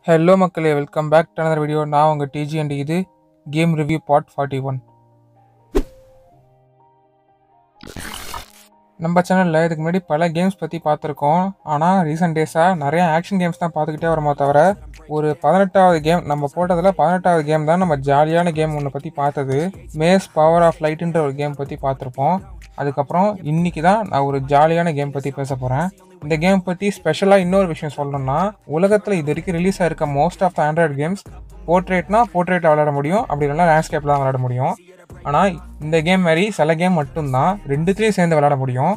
hello மக்களே welcome back to another video நான் உங்கள் டிஜி அண்ட் இது game review part forty one நம்ம சேனலில் இதுக்கு முன்னாடி பல கேம்ஸ் பற்றி பார்த்துருக்கோம் ஆனால் ரீசெண்ட் டேஸாக நிறைய ஆக்ஷன் கேம்ஸ் தான் பார்த்துக்கிட்டே வரமோ தவிர ஒரு பதினெட்டாவது கேம் நம்ம போட்டதில் பதினெட்டாவது கேம் தான் நம்ம ஜாலியான கேம் ஒன்று பற்றி பார்த்தது மேஸ் பவர் ஆஃப் லைட்டுன்ற ஒரு கேம் பற்றி பார்த்துருப்போம் அதுக்கப்புறம் இன்னைக்கு தான் நான் ஒரு ஜாலியான கேம் பற்றி பேச போகிறேன் இந்த கேம் பற்றி ஸ்பெஷலாக இன்னொரு விஷயம் சொல்லணும்னா உலகத்தில் இது வரைக்கும் ரிலீஸ் ஆயிருக்க most of the android games போர்ட்ரேட்னா போர்ட்ரேட் விளையாட முடியும் அப்படி இல்லைனா லேண்ட்ஸ்கேப்பில் தான் விளையாட முடியும் ஆனால் இந்த கேம் மாதிரி சில கேம் மட்டும்தான் ரெண்டுத்துலேயும் சேர்ந்து விளையாட முடியும்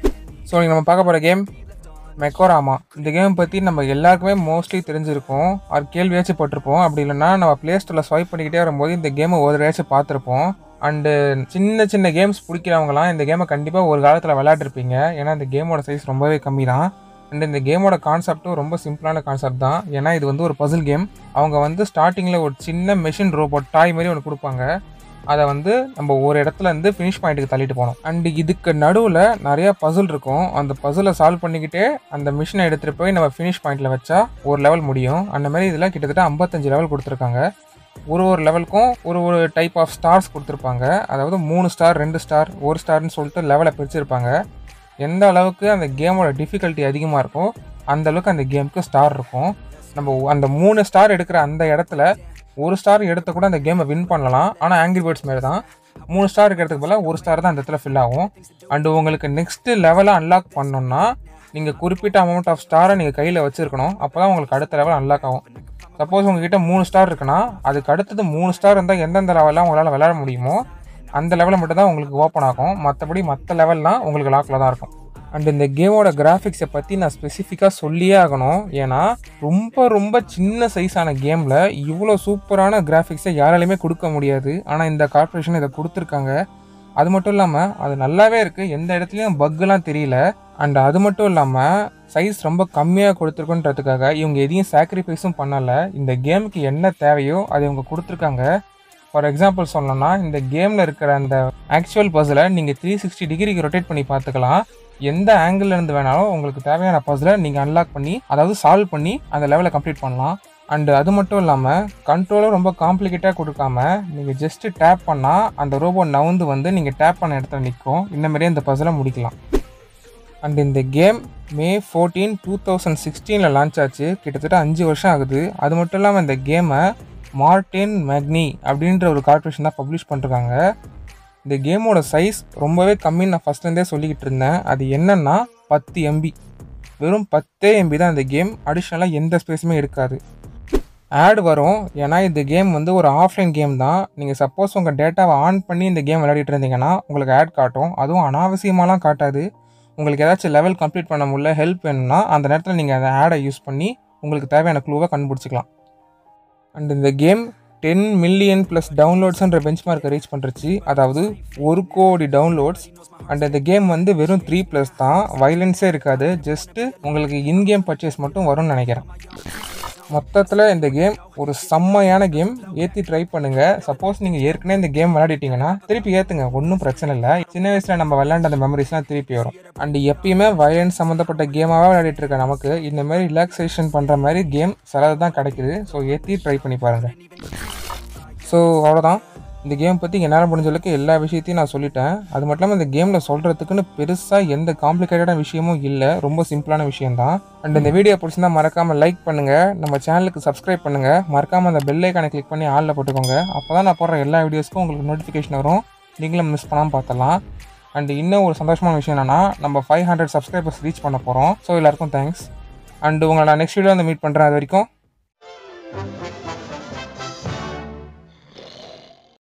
ஸோ நீங்கள் நம்ம பார்க்க போகிற கேம் மெக்கோராமா இந்த கேம் பற்றி நம்ம எல்லாருக்குமே மோஸ்ட்லி தெரிஞ்சிருக்கும் அது கேள்வியாச்சும் பட்டிருப்போம் அப்படி இல்லைன்னா நம்ம ப்ளே ஸ்டோரில் ஸ்வைப் பண்ணிக்கிட்டே வரும்போது இந்த கேமை ஒரு தடவையாச்சும் பார்த்துருப்போம் அண்டு சின்ன சின்ன கேம்ஸ் பிடிக்கிறவங்களாம் இந்த கேமை கண்டிப்பாக ஒரு காலத்தில் விளையாடிருப்பீங்க ஏன்னா இந்த கேமோட சைஸ் ரொம்பவே கம்மி தான் அண்ட் இந்த கேமோட கான்செப்ட்டும் ரொம்ப சிம்பிளான கான்செப்ட் தான் ஏன்னா இது வந்து ஒரு பசில் கேம் அவங்க வந்து ஸ்டார்டிங்கில் ஒரு சின்ன மெஷின் ரோபோட் டாய் மாதிரி ஒன்று கொடுப்பாங்க அதை வந்து நம்ம ஒரு இடத்துல இருந்து ஃபினிஷ் பாயிண்ட்டுக்கு தள்ளிட்டு போகணும் அண்ட் இதுக்கு நடுவில் நிறைய பசில் இருக்கும் அந்த பசிலை சால்வ் பண்ணிக்கிட்டே அந்த மிஷினை எடுத்துகிட்டு போய் நம்ம ஃபினிஷ் பாயிண்டில் வச்சா ஒரு லெவல் முடியும் அந்த மாதிரி இதில் கிட்டத்தட்ட ஐம்பத்தஞ்சு லெவல் கொடுத்துருக்காங்க ஒரு ஒரு லெவலுக்கும் ஒரு ஒரு டைப் ஆஃப் ஸ்டார்ஸ் கொடுத்துருப்பாங்க அதாவது மூணு ஸ்டார் ரெண்டு ஸ்டார் ஒரு ஸ்டார்னு சொல்லிட்டு லெவலை பிரிச்சிருப்பாங்க எந்த அளவுக்கு அந்த கேமோட டிஃபிகல்ட்டி அதிகமாக இருக்கோ அந்த அளவுக்கு அந்த கேமுக்கு ஸ்டார் இருக்கும் நம்ம அந்த மூணு ஸ்டார் எடுக்கிற அந்த இடத்துல ஒரு ஸ்டார் எடுத்த கூட அந்த கேமை வின் பண்ணலாம் ஆனால் ஆங்கிரி பேர்ட்ஸ் மாரி தான் மூணு ஸ்டார் இருக்கிறதுக்கு பதிலாக ஒரு ஸ்டார் தான் அந்த இடத்துல ஃபில் ஆகும் அண்டு உங்களுக்கு நெக்ஸ்ட்டு லெவலை அன்லாக் பண்ணோம்னா நீங்கள் குறிப்பிட்ட அமௌண்ட் ஆஃப் ஸ்டாரை நீங்கள் கையில் வச்சுருக்கணும் அப்போ தான் உங்களுக்கு அடுத்த லெவல் அன்லாக் ஆகும் சப்போஸ் உங்ககிட்ட மூணு ஸ்டார் இருக்குன்னா அதுக்கு அடுத்தது மூணு ஸ்டார் இருந்தால் எந்தெந்த லெவலில் உங்களால் விளையாட முடியுமோ அந்த லெவலில் மட்டும் தான் உங்களுக்கு ஓப்பன் ஆகும் மற்றபடி மற்ற லெவல்லாம் உங்களுக்கு லாக்கில் தான் இருக்கும் அண்ட் இந்த கேமோட கிராஃபிக்ஸை பற்றி நான் ஸ்பெசிஃபிக்காக சொல்லியே ஆகணும் ஏன்னா ரொம்ப ரொம்ப சின்ன சைஸான கேமில் இவ்வளோ சூப்பரான கிராஃபிக்ஸை யாராலையுமே கொடுக்க முடியாது ஆனால் இந்த கார்பரேஷன் இதை கொடுத்துருக்காங்க அது மட்டும் இல்லாமல் அது நல்லாவே இருக்குது எந்த இடத்துலையும் பக்குலாம் தெரியல அண்ட் அது மட்டும் இல்லாமல் சைஸ் ரொம்ப கம்மியாக கொடுத்துருக்குன்றதுக்காக இவங்க எதையும் சாக்ரிஃபைஸும் பண்ணலை இந்த கேமுக்கு என்ன தேவையோ அதை இவங்க கொடுத்துருக்காங்க ஃபார் எக்ஸாம்பிள் சொல்லணும்னா இந்த கேமில் இருக்கிற அந்த ஆக்சுவல் பஸ்ஸில் நீங்கள் த்ரீ சிக்ஸ்டி டிகிரிக்கு ரொட்டேட் பண்ணி பார்த்துக்கலாம் எந்த ஆங்கிள் இருந்து வேணாலும் உங்களுக்கு தேவையான பஸ்ஸில் நீங்கள் அன்லாக் பண்ணி அதாவது சால்வ் பண்ணி அந்த லெவலை கம்ப்ளீட் பண்ணலாம் அண்டு அது மட்டும் இல்லாமல் கண்ட்ரோலும் ரொம்ப காம்ப்ளிகேட்டாக கொடுக்காம நீங்கள் ஜஸ்ட்டு டேப் பண்ணால் அந்த ரோபோ நவுந்து வந்து நீங்கள் டேப் பண்ண இடத்துல நிற்கும் இந்த மாதிரியே இந்த பஸ்ஸில் முடிக்கலாம் அண்ட் இந்த game May fourteen two thousand சிக்ஸ்டீனில் லான்ச் ஆச்சு கிட்டத்தட்ட அஞ்சு வருஷம் ஆகுது அது மட்டும் இல்லாமல் இந்த கேமை மார்டின் மேக்னி அப்படின்ற ஒரு கார்பரேஷன் தான் பப்ளிஷ் பண்ணிருக்காங்க இந்த கேமோட சைஸ் ரொம்பவே கம்மின்னு நான் ஃபஸ்ட்லேருந்தே சொல்லிக்கிட்டு இருந்தேன் அது என்னன்னா பத்து எம்பி வெறும் பத்தே எம்பி தான் இந்த கேம் அடிஷ்னலாக எந்த ஸ்பேஸுமே இருக்காது ஆட் வரும் ஏன்னா இந்த கேம் வந்து ஒரு ஆஃப்லைன் கேம் தான் நீங்கள் சப்போஸ் உங்கள் டேட்டாவை ஆன் பண்ணி இந்த கேம் விளையாடிட்டு இருந்தீங்கன்னா உங்களுக்கு ஆட் காட்டும் அதுவும் அனாவசியமாலாம் காட்டாது உங்களுக்கு ஏதாச்சும் லெவல் கம்ப்ளீட் பண்ண முடியல ஹெல்ப் வேணும்னா அந்த நேரத்தில் நீங்கள் அந்த ஆடை யூஸ் பண்ணி உங்களுக்கு தேவையான க்ளூவை கண்டுபிடிச்சிக்கலாம் அண்ட் இந்த கேம் டென் மில்லியன் ப்ளஸ் டவுன்லோட்ஸ்ன்ற பெஞ்ச் மார்க்கை ரீச் பண்ணுறச்சு அதாவது ஒரு கோடி டவுன்லோட்ஸ் அண்ட் இந்த கேம் வந்து வெறும் த்ரீ ப்ளஸ் தான் வைலன்ஸே இருக்காது ஜஸ்ட்டு உங்களுக்கு இன்கேம் பர்ச்சேஸ் மட்டும் வரும்னு நினைக்கிறேன் மொத்தத்தில் இந்த கேம் ஒரு செம்மையான கேம் ஏற்றி ட்ரை பண்ணுங்கள் சப்போஸ் நீங்கள் ஏற்கனவே இந்த கேம் விளையாடிட்டீங்கன்னா திருப்பி ஏற்றுங்க ஒன்றும் பிரச்சனை இல்லை சின்ன வயசில் நம்ம விளையாண்ட அந்த மெமரிஸ்லாம் திருப்பி வரும் அண்ட் எப்பயுமே வயலன்ஸ் சம்மந்தப்பட்ட கேமாகவே விளையாடிட்டு இருக்க நமக்கு இந்த மாதிரி ரிலாக்ஸேஷன் பண்ணுற மாதிரி கேம் சிலது தான் கிடைக்குது ஸோ ஏற்றி ட்ரை பண்ணி பாருங்கள் ஸோ அவ்வளோதான் இந்த கேம் பற்றி என்னால் முடிஞ்ச அளவுக்கு எல்லா விஷயத்தையும் நான் சொல்லிட்டேன் அது மட்டும் இல்லாமல் இந்த கேமில் சொல்கிறதுக்குன்னு பெருசாக எந்த காம்ப்ளிகேட்டடான விஷயமும் இல்லை ரொம்ப சிம்பிளான விஷயம்தான் அண்ட் இந்த வீடியோ பிடிச்சிருந்தா மறக்காமல் லைக் பண்ணுங்கள் நம்ம சேனலுக்கு சப்ஸ்கிரைப் பண்ணுங்கள் மறக்காமல் அந்த பெல் ஐக்கானை கிளிக் பண்ணி ஆளில் போட்டுக்கோங்க அப்போ தான் நான் போடுற எல்லா வீடியோஸ்க்கும் உங்களுக்கு நோட்டிஃபிகேஷன் வரும் நீங்களும் மிஸ் பண்ணாமல் பார்த்தலாம் அண்ட் இன்னும் ஒரு சந்தோஷமான விஷயம் என்னென்னா நம்ம ஃபைவ் ஹண்ட்ரட் சப்ஸ்கிரைபர்ஸ் ரீச் பண்ண போகிறோம் ஸோ எல்லாருக்கும் தேங்க்ஸ் அண்ட் உங்களை நான் நெக்ஸ்ட் வீடியோ வந்து மீட் பண்ணுறேன் அது வரைக்கும்